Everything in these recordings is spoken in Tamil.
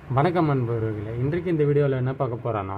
வணக்கம் அன்பர்களே இன்றைக்கு இந்த வீடியோவில் என்ன பார்க்க போகிறோன்னா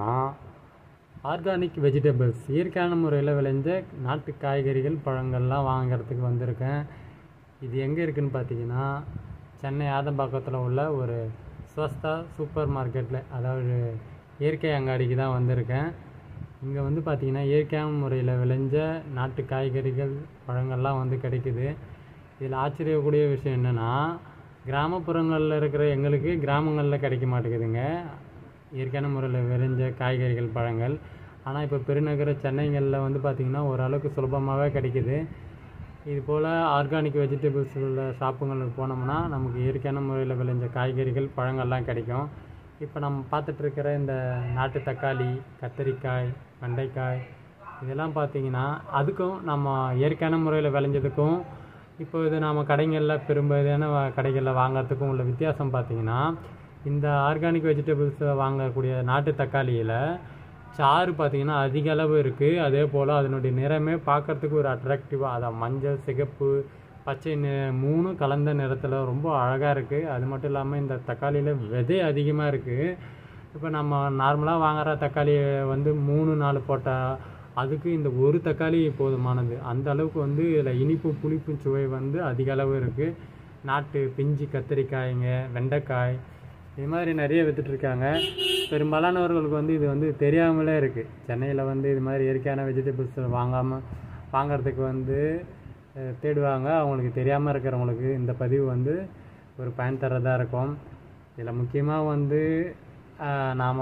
ஆர்கானிக் வெஜிடபிள்ஸ் இயற்கையான முறையில் விளைஞ்ச நாட்டு காய்கறிகள் பழங்கள்லாம் வாங்குறதுக்கு வந்திருக்கேன் இது எங்கே இருக்குன்னு பார்த்தீங்கன்னா சென்னை ஆதம்பாக்கத்தில் உள்ள ஒரு ஸ்வஸ்தா சூப்பர் மார்க்கெட்டில் அதாவது இயற்கை அங்காடிக்கு தான் வந்திருக்கேன் இங்கே வந்து பார்த்தீங்கன்னா இயற்கையான முறையில் விளைஞ்ச நாட்டு காய்கறிகள் பழங்கள்லாம் வந்து கிடைக்குது இதில் ஆச்சரியக்கூடிய விஷயம் என்னென்னா கிராமப்புறங்களில் இருக்கிற எங்களுக்கு கிராமங்களில் கிடைக்க மாட்டேங்குதுங்க இயற்கையான முறையில் விளைஞ்ச காய்கறிகள் பழங்கள் ஆனால் இப்போ பெருநகர சென்னைகளில் வந்து பார்த்திங்கன்னா ஓரளவுக்கு சுலபமாகவே கிடைக்குது இது போல் ஆர்கானிக் வெஜிடபிள்ஸ் உள்ள ஷாப்புங்களுக்கு போனோம்னா நமக்கு இயற்கையான முறையில் விளைஞ்ச காய்கறிகள் பழங்கள்லாம் கிடைக்கும் இப்போ நம்ம பார்த்துட்டு இருக்கிற இந்த நாட்டு தக்காளி கத்தரிக்காய் வெண்டைக்காய் இதெல்லாம் பார்த்தீங்கன்னா அதுக்கும் நம்ம இயற்கையான முறையில் விளைஞ்சதுக்கும் இப்போ இது நாம் கடைகளில் பெரும்பாலான வ- கடைகளில் வாங்குறதுக்கும் உள்ள வித்தியாசம் பார்த்தீங்கன்னா இந்த ஆர்கானிக் வெஜிடபிள்ஸை வாங்கக்கூடிய நாட்டு தக்காளியில் சாறு பார்த்தீங்கன்னா அதிக அளவு இருக்குது அதே போல் அதனுடைய நிறமே பார்க்கறதுக்கு ஒரு அட்ராக்டிவாக அதை மஞ்சள் சிகப்பு பச்சை நி மூணும் கலந்த நிறத்தில் ரொம்ப அழகாக இருக்குது அது மட்டும் இல்லாமல் இந்த தக்காளியில் விதை அதிகமாக இருக்குது இப்போ நம்ம நார்மலாக வாங்குற தக்காளி வந்து மூணு நாலு போட்டால் அதுக்கு இந்த ஒரு தக்காளி போதுமானது அந்த அளவுக்கு வந்து இதில் இனிப்பு புளிப்பு சுவை வந்து அதிக அளவு இருக்குது நாட்டு பிஞ்சு கத்திரிக்காய்ங்க வெண்டைக்காய் இது மாதிரி நிறைய வித்துட்ருக்காங்க பெரும்பாலானவர்களுக்கு வந்து இது வந்து தெரியாமலே இருக்குது சென்னையில் வந்து இது மாதிரி இயற்கையான வெஜிடபிள்ஸ் வாங்காமல் வாங்குறதுக்கு வந்து அஹ், தேடுவாங்க அவங்களுக்கு தெரியாமல் இருக்கிறவங்களுக்கு இந்த பதிவு வந்து ஒரு பயன் தரதா இருக்கும் இதில் முக்கியமாக வந்து நாம்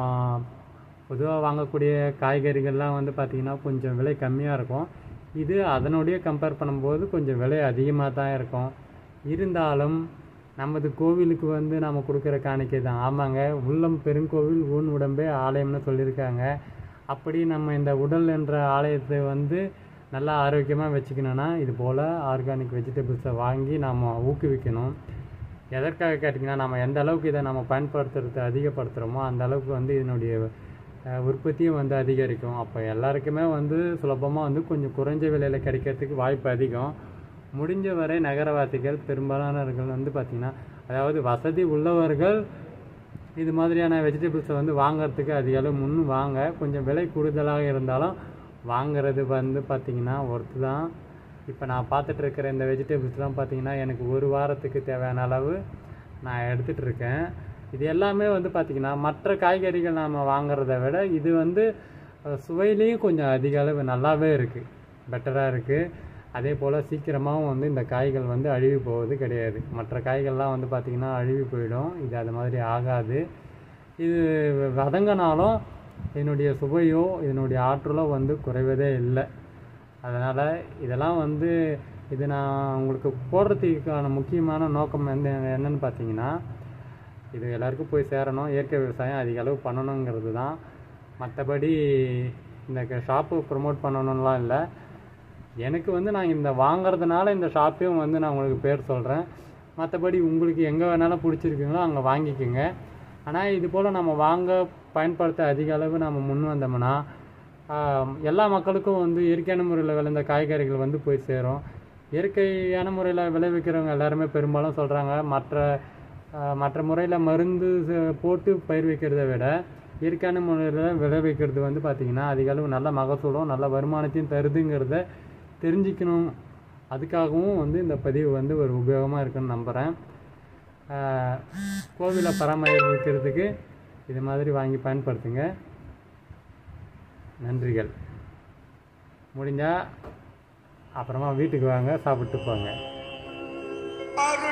பொதுவாக வாங்கக்கூடிய காய்கறிகள்லாம் வந்து பார்த்திங்கன்னா கொஞ்சம் விலை கம்மியாக இருக்கும் இது அதனுடைய கம்பேர் பண்ணும்போது கொஞ்சம் விலை அதிகமாக தான் இருக்கும் இருந்தாலும் நமது கோவிலுக்கு வந்து நம்ம கொடுக்குற காணிக்கை தான் ஆமாங்க உள்ளம் பெருங்கோவில் ஊன் உடம்பே ஆலயம்னு சொல்லியிருக்காங்க அப்படி நம்ம இந்த உடல் என்ற ஆலயத்தை வந்து நல்லா ஆரோக்கியமாக வச்சுக்கணுன்னா இது போல் ஆர்கானிக் வெஜிடபிள்ஸை வாங்கி நாம் ஊக்குவிக்கணும் எதற்காக கேட்டிங்கன்னா நம்ம எந்த அளவுக்கு இதை நம்ம பயன்படுத்துறது அதிகப்படுத்துகிறோமோ அந்த அளவுக்கு வந்து இதனுடைய அஹ், உற்பத்தியும் வந்து அதிகரிக்கும் அப்போ எல்லாருக்குமே வந்து சுலபமாக வந்து கொஞ்சம் குறைஞ்ச விலையில் கிடைக்கிறதுக்கு வாய்ப்பு அதிகம் முடிஞ்ச வரை நகரவாசிகள் பெரும்பாலானவர்கள் வந்து பார்த்திங்கன்னா அதாவது வசதி உள்ளவர்கள் இது மாதிரியான வெஜிடபிள்ஸை வந்து வாங்குறதுக்கு அதிக அளவு முன் வாங்க கொஞ்சம் விலை கூடுதலாக இருந்தாலும் வாங்குறது வந்து பார்த்திங்கன்னா ஒர்த்து தான் இப்போ நான் பார்த்துட்டு இருக்கிற இந்த வெஜிடபிள்ஸ்லாம் பார்த்தீங்கன்னா எனக்கு ஒரு வாரத்துக்கு தேவையான அளவு நான் எடுத்துகிட்டு இருக்கேன் இது எல்லாமே வந்து பார்த்திங்கன்னா மற்ற காய்கறிகள் நாம் வாங்குறத விட இது வந்து அஹ், சுவையிலையும் கொஞ்சம் அதிக அளவு நல்லாவே இருக்குது பெட்டராக இருக்குது அதே போல் சீக்கிரமாகவும் வந்து இந்த காய்கள் வந்து அழுகி போவது கிடையாது மற்ற காய்கள்லாம் வந்து பார்த்திங்கன்னா அழுகி போயிடும் இது அது மாதிரி ஆகாது இது வதங்கினாலும் இதனுடைய சுவையோ இதனுடைய ஆற்றலோ வந்து குறைவதே இல்லை அதனால் இதெல்லாம் வந்து இது நான் உங்களுக்கு போடுறதுக்கான முக்கியமான நோக்கம் வந்து என்னன்னு பார்த்தீங்கன்னா இது எல்லாருக்கும் போய் சேரணும் இயற்கை விவசாயம் அதிக அளவு பண்ணணுங்கிறது தான் மற்றபடி இந்த ஷாப்பு ப்ரொமோட் பண்ணணும்லாம் இல்லை எனக்கு வந்து நான் இந்த வாங்குறதுனால இந்த ஷாப்பையும் வந்து நான் உங்களுக்கு பேர் சொல்கிறேன் மற்றபடி உங்களுக்கு எங்கே வேணாலும் பிடிச்சிருக்குங்களோ அங்கே வாங்கிக்கோங்க ஆனால் இது போல் நம்ம வாங்க பயன்படுத்த அதிக அளவு நம்ம முன் வந்தோம்னா ஆஹ், எல்லா மக்களுக்கும் வந்து இயற்கையான முறையில் விளைந்த காய்கறிகள் வந்து போய் சேரும் இயற்கையான முறையில் விளைவிக்கிறவங்க எல்லாருமே பெரும்பாலும் சொல்கிறாங்க மற்ற ஆஹ், மற்ற முறையில் மருந்து ச- போட்டு பயிர் வைக்கிறதை விட இயற்கையான முறையில் விளைவிக்கிறது வந்து பார்த்திங்கன்னா அதிக அளவு நல்ல மகசூலும் நல்ல வருமானத்தையும் தருதுங்கிறத தெரிஞ்சுக்கணும் அதுக்காகவும் வந்து இந்த பதிவு வந்து ஒரு உபயோகமாக இருக்குன்னு நம்புகிறேன் கோவிலை பராமரிக்கிறதுக்கு இது மாதிரி வாங்கி பயன்படுத்துங்க நன்றிகள் முடிஞ்சால் அப்புறமா வீட்டுக்கு வாங்க சாப்பிட்டு போங்க அருள்